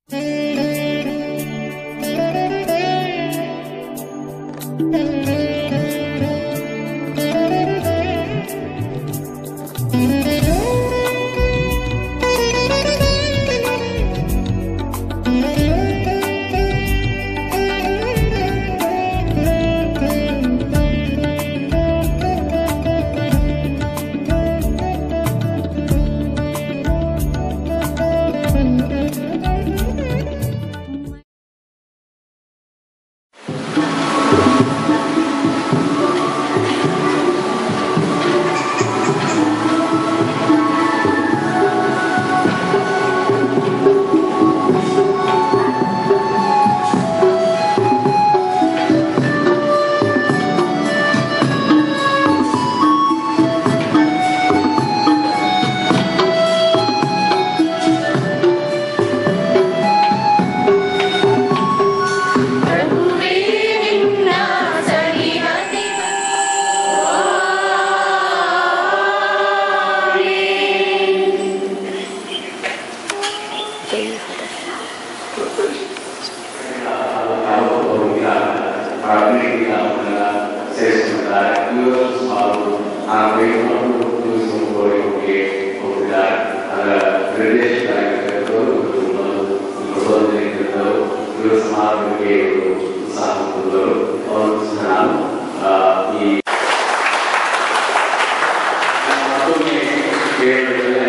ಪ್ರಭುವೇ ನಿನ್ನ ಸರಿಹತಿ ಸೇರಿಸುತ್ತಾರೆ ಇವರು ಸುಮಾರು ನಾಲ್ಕೈದು ಮಕ್ಕಳು ಹೋಗಿ ಹೋಗಿದ್ದಾರೆ ಅದರ ನಿರ್ದೇಶಕರಾಗಿರ್ತಕ್ಕಂಥವರು ಪ್ರಚೋದನೆಯಿಂದವರು ಇವರು ಸುಮಾರು ಉತ್ಸಾಹ ಹೊಂದಿದವರು ಅವರು ಸಹ ನಾನು ಆ, ಈ ಮತ್ತೊಮ್ಮೆ ಕೇಳಿದರೆ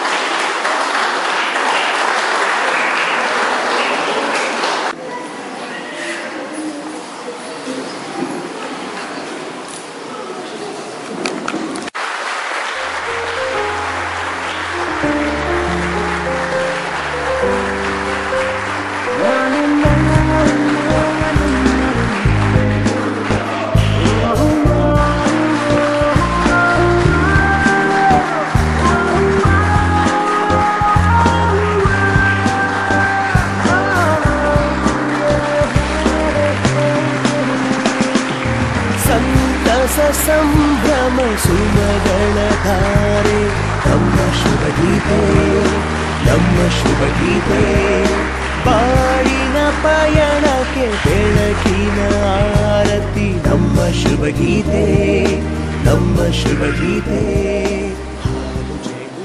ಸಂತಸ ಸಂಭ್ರಮ ಸುಮಗಳ ಧಾರೆ ನಮ್ಮ ಶುಭ ಗೀತೆ ನಮ್ಮ ಶುಭ ಗೀತೆ ಬಾಳಿನ ಪಯಣಕ್ಕೆ ಬೆಳಕಿನ ಆರತಿ ನಮ್ಮ ಶುಭ ಗೀತೆ ನಮ್ಮ ಶುಭ ಗೀತೆ ಹಾಡು ಜೇನು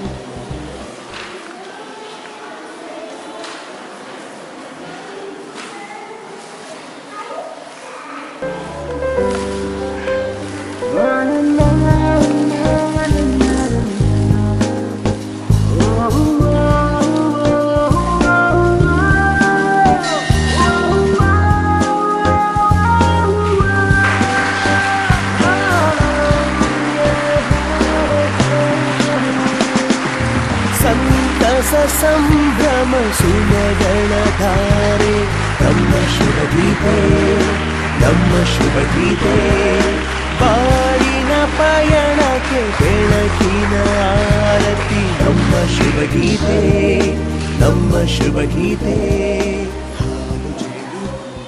ಸಂತಸ ಸಂಭ್ರಮ ಸುಮಗಳ ಧಾರೆ ನಮ್ಮ ಶುಭ ಗೀತೆ ನಮ್ಮ ಶುಭ ಗೀತೆ ಬಾಳಿನ ಪಯಣಕ್ಕೆ ಬೆಳಕಿನ ಆರತಿ ನಮ್ಮ ಶುಭ ಗೀತೆ ನಮ್ಮ ಶುಭ ಗೀತೆ ಹಾಡು ಜೇನು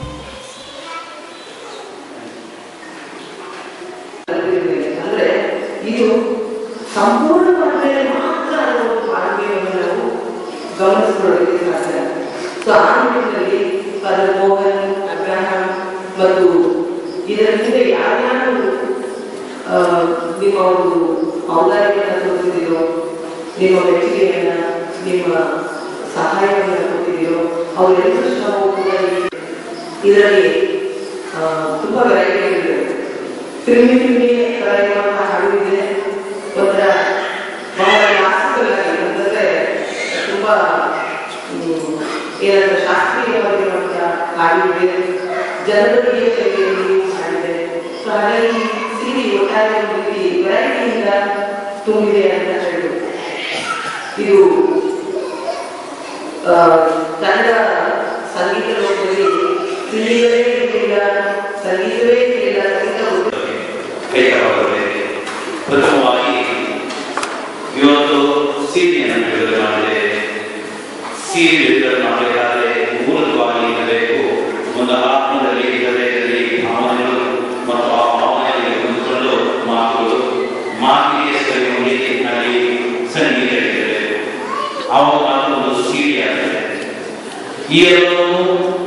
ಅಂದ್ರೆ ಇದು ಸಂಪೂರ್ಣ ಮಟ್ಟದಲ್ಲಿ ಮಾತ್ರ ನಾವು ಆರೋಗ್ಯವನ್ನು ನಾವು ಗಮನಿಸಿಕೊಳ್ಳಲಿಕ್ಕೆ ಸಾಧ್ಯ ಸೊ ಆ ನಿಟ್ಟಿನಲ್ಲಿ ಫಾದರ್ ಮೋಹನ್ ಅಬ್ರಹಾಂ ಮತ್ತು ಇದರ ಹಿಂದೆ ಯಾರ್ಯಾರು ಆ, ನಿಮ್ಮ ಒಂದು ಔದಾರ್ಯವನ್ನು ತೋರಿಸಿದಿರೋ ನಿಮ್ಮ ಮೆಚ್ಚುಗೆಯನ್ನ ನಿಮ್ಮ ಸಹಾಯವನ್ನು ಕೊಟ್ಟಿದ್ದೀರೋ ಅವರೆಲ್ಲರೂ ಶ್ರಮವು ಕೂಡ ಈ- ಇದರಲ್ಲಿ ಆ, ತುಂಬಾ ವೆರೈಟಿಗಳಿವೆ ಫಿಲ್ಮಿ ಫಿಲ್ಮಿ ಕಲಾವಿದ ಹಾಡು ಇದೆ ಒಂಥರ ಬಹಳ ಕ್ಲಾಸಿಕಲ್ ಆಗಿ ಅಂತಂದ್ರೆ ತುಂಬಾ ಹ್ಮ್, ಏನಂತ ಶಾಸ್ತ್ರೀಯವಾಗಿರುವಂತ ಹಾಡು ಇದೆ ಜನರಿಗೆ ಶೈಲಿಯಲ್ಲಿ ಹಾಡಿದೆ ಸೊ ಹಾಗಾಗಿ ಸಿರಿ ಒಟ್ಟಾರೆ ಒಂದು ರೀತಿ ವೆರೈಟಿಯಿಂದ ತುಂಬಿದೆ ಅಂತ ಹೇಳ್ಬೋದು ಇದು ಆ, ಕನ್ನಡ ಸಂಗೀತ ಲೋಕದಲ್ಲಿ ತಿಳಿಯಲೇ ಇರಲಿಲ್ಲ ಸಂಗೀತವೇ ಇರಲಿಲ್ಲ ಸಂಗೀತ ಗೊತ್ತಿಲ್ಲ. ಕೈತವಾಗಬೇಕು ಪ್ರಥಮವಾಗಿ ಇವತ್ತು ಸೀರೆಯನ್ನು ಬಿಡುಗಡೆ ಮಾಡಿದೆ ಸೀರೆ ಬಿಡುಗಡೆ ಮಾಡಬೇಕಾದ್ರೆ ಮೂಲಕವಾಗಿ ಇರಬೇಕು ಒಂದು ಆತ್ಮದಲ್ಲಿ ಹೃದಯದಲ್ಲಿ ಭಾವನೆಗಳು ಮತ್ತು ಆ ಭಾವನೆಯಲ್ಲಿ ಹೊಂದಿಕೊಂಡು ಮಾತುಗಳು ಮಾತಿಗೆ ಸರಿ ಹೊಂದಿನಲ್ಲಿ ಸಂಗೀತ ಇರಬೇಕು ಆವಾಗ ಮಾತ್ರ ಒಂದು ಸೀರೆ ಆಗ್ತದೆ ಈ ಎಲ್ಲವೂ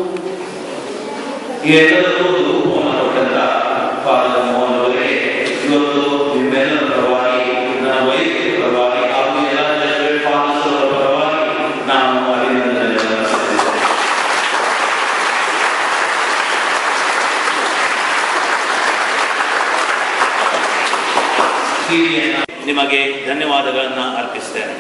ಈ ಎಲ್ಲದಕ್ಕೂ ಒಂದು ರೂಪವನ್ನು ಕೊಟ್ಟಂತ ಫಾದರ್ ಮೋಹನ್ ಅವರಿಗೆ ಇವತ್ತು ನಿಮ್ಮೆಲ್ಲರ ಪರವಾಗಿ ನನ್ನ ವೈದ್ಯರ ಪರವಾಗಿ ಹಾಗೂ ಎಲ್ಲ ಜೆಸುಯಿಟ್ ಫಾದರ್ಸ್ ಅವರ ಪರವಾಗಿ ನಾನು ಅಭಿನಂದನೆಗಳನ್ನು ಸಲ್ಲಿಸುತ್ತೇನೆ. ಸೀರೆಯನ್ನ ನಿಮಗೆ ಧನ್ಯವಾದಗಳನ್ನು ಅರ್ಪಿಸ್ತೇನೆ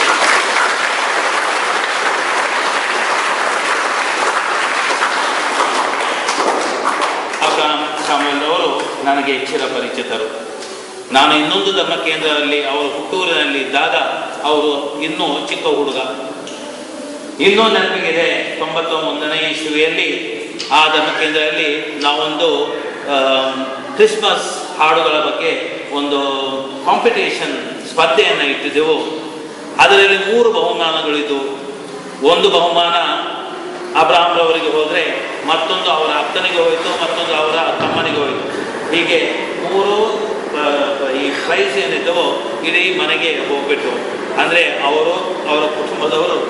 ಅಬ್ರಹಾಂ ಸಾಮುವೆಲ್ ಅವರು ನನಗೆ ಚಿರ ಪರಿಚಿತರು ನಾನು ಇನ್ನೊಂದು ಧರ್ಮ ಕೇಂದ್ರದಲ್ಲಿ ಅವರು ಹುಟ್ಟೂರಿನಲ್ಲಿ ಇದ್ದಾಗ ಅವರು ಇನ್ನೂ ಚಿಕ್ಕ ಹುಡುಗ ಇನ್ನೂ ನೆನಪಿಗಿದೆ ತೊಂಬತ್ತೊಂದನೇ ಇಸ್ವಿಯಲ್ಲಿ ಆ ಧರ್ಮ ಕೇಂದ್ರದಲ್ಲಿ ನಾವೊಂದು ಆ, ಕ್ರಿಸ್ಮಸ್ ಹಾಡುಗಳ ಬಗ್ಗೆ ಒಂದು ಕಾಂಪಿಟೇಷನ್ ಸ್ಪರ್ಧೆಯನ್ನು ಇಟ್ಟಿದ್ದೆವು ಅದರಲ್ಲಿ ಮೂರು ಬಹುಮಾನಗಳಿದ್ದವು ಒಂದು ಬಹುಮಾನ ಅಬ್ರಾಹ್ಮ್ರವರಿಗೆ ಹೋದರೆ ಮತ್ತೊಂದು ಅವರ ಅಕ್ಕನಿಗೆ ಹೋಯಿತು ಮತ್ತೊಂದು ಅವರ ತಮ್ಮನಿಗೆ ಹೋಯಿತು ಹೀಗೆ ಮೂರು ಆ, ಈ ಪ್ರೈಸ್ ಏನಿದ್ದವೋ ಇಡೀ ಮನೆಗೆ ಹೋಗ್ಬಿಟ್ಟು ಅಂದರೆ ಅವರು ಅವರ ಕುಟುಂಬದವರು